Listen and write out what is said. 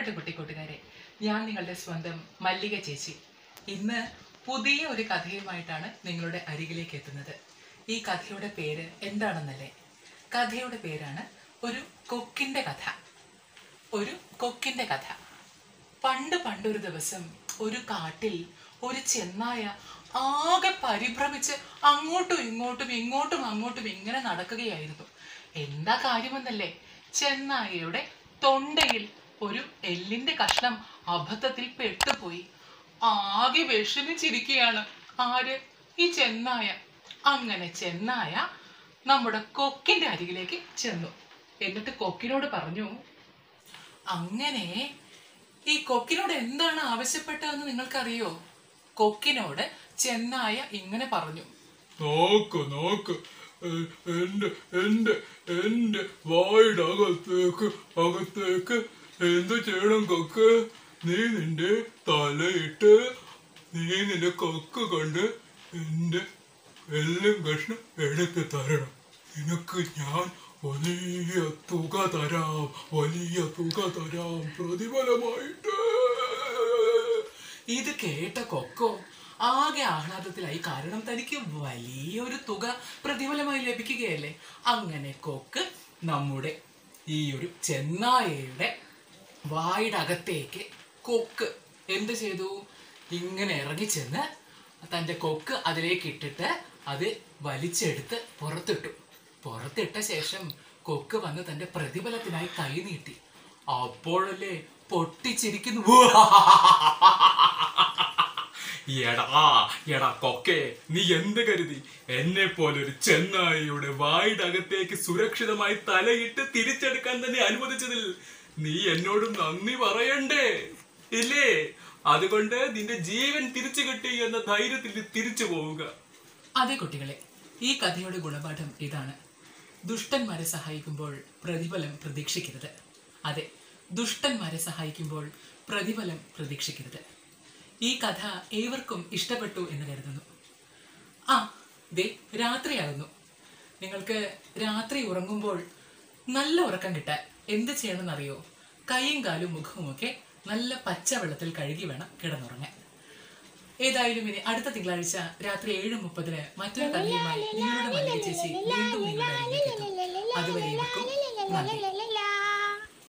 പ്രിയപ്പെട്ട കുട്ടിക്കൂട്ടുകാരെ ഞാൻ നിങ്ങളുടെ സ്വന്തം മല്ലിക ചേച്ചി ഇന്ന് പുതിയ ഒരു കഥയുമായിട്ടാണ് നിങ്ങളുടെ അരികിലേക്ക് എത്തുന്നത് ഈ കഥയുടെ പേര് എന്താണെന്നല്ലേ കഥയുടെ പേരാണ് ഒരു കൊക്കിന്റെ കഥ ഒരു കൊക്കിന്റെ കഥ പണ്ട് പണ്ടൊരു ദിവസം ഒരു കാട്ടിൽ ഒരു ചെന്നായ ആകെ പരിഭ്രമിച്ച് അങ്ങോട്ടും ഇങ്ങോട്ടും ഇങ്ങോട്ടും അങ്ങോട്ടും ഇങ്ങനെ നടക്കുകയായിരുന്നു എന്താ കാര്യമെന്നല്ലേ ചെന്നായയുടെ തൊണ്ടയിൽ ഒരു എല്ലിന്റെ കഷ്ണം അബദ്ധത്തിൽ പെട്ടുപോയി ആകെ വിഷമിച്ചിരിക്കുകയാണ് ആര് ഈ ചെന്നായ അങ്ങനെ ചെന്നായ നമ്മുടെ കൊക്കിന്റെ അരികിലേക്ക് ചെന്നു എന്നിട്ട് കൊക്കിനോട് പറഞ്ഞു അങ്ങനെ ഈ കൊക്കിനോട് എന്താണ് ആവശ്യപ്പെട്ടതെന്ന് നിങ്ങൾക്കറിയോ കൊക്കിനോട് ചെന്നായ ഇങ്ങനെ പറഞ്ഞു നോക്ക് നോക്ക് എ- എന്റെ എന്റെ എന്റെ വായുടെ അകത്തേക്ക് അകത്തേക്ക് എന്ത് ചെയ്യണം കൊക്ക് നീ നിന്റെ തലയിട്ട് നീ നിന്റെ കൊക്ക് കണ്ട് എന്റെ എല്ലാം കഷ്ണം എടുത്ത് തരണം നിനക്ക് ഞാൻ വലിയ തുക തരാം വലിയ തുക തരാം പ്രതിഫലമായിട്ട് ഇത് കേട്ട കൊക്കോ ആകെ ആഹ്ലാദത്തിലായി കാരണം തനിക്ക് വലിയൊരു തുക പ്രതിഫലമായി ലഭിക്കുകയല്ലേ അങ്ങനെ കൊക്ക് നമ്മുടെ ഈ ഒരു ചെന്നായയുടെ വായുടെ അകത്തേക്ക് കൊക്ക് എന്ത് ചെയ്തു ഇങ്ങനെ ഇറങ്ങിച്ചെന്ന് തൻ്റെ കൊക്ക് അതിലേക്ക് ഇട്ടിട്ട് അത് വലിച്ചെടുത്ത് പുറത്തിട്ടു പുറത്തിട്ട ശേഷം കൊക്ക് വന്ന് തൻ്റെ പ്രതിഫലത്തിനായി കൈ നീട്ടി അപ്പോഴല്ലേ പൊട്ടിച്ചിരിക്കുന്നു എടാ എടാ കൊക്കെ നീ എന്ത് കരുതി എന്നെ പോലൊരു ചെന്നായിയുടെ വായുടെ അകത്തേക്ക് സുരക്ഷിതമായി തലയിട്ട് തിരിച്ചെടുക്കാൻ തന്നെ അനുവദിച്ചതിൽ നീ എന്നോട് നന്ദി പറയണ്ടേ ഇല്ലേ അതുകൊണ്ട് നിന്റെ ജീവൻ തിരിച്ചു കിട്ടി എന്ന ധൈര്യത്തിൽ നീ തിരിച്ചു പോവുക അതെ കുട്ടികളെ ഈ കഥയുടെ ഗുണപാഠം ഇതാണ് ദുഷ്ടന്മാരെ സഹായിക്കുമ്പോൾ പ്രതിഫലം പ്രതീക്ഷിക്കരുത് അതെ ദുഷ്ടന്മാരെ സഹായിക്കുമ്പോൾ പ്രതിഫലം പ്രതീക്ഷിക്കരുത് ഈ കഥ ഏവർക്കും ഇഷ്ടപ്പെട്ടു എന്ന് കരുതുന്നു ആ ദേ രാത്രിയാകുന്നു നിങ്ങൾക്ക് രാത്രി ഉറങ്ങുമ്പോൾ നല്ല ഉറക്കം കിട്ടാൻ എന്ത് ചെയ്യണമെന്നറിയോ കൈയും കാലും മുഖവും ഒക്കെ നല്ല പച്ചവെള്ളത്തിൽ കഴുകി വേണം കിടന്നുറങ്ങാൻ ഏതായാലും ഇനി അടുത്ത തിങ്കളാഴ്ച രാത്രി ഏഴ് മുപ്പതിന് മറ്റൊരു കഥയുമായി നിങ്ങളുടെ മല്ലിക ചേച്ചി വീണ്ടും നിങ്ങളുടെ അരികിലേക്ക് എത്തും അതുവരെ ഇവർക്കും നന്ദി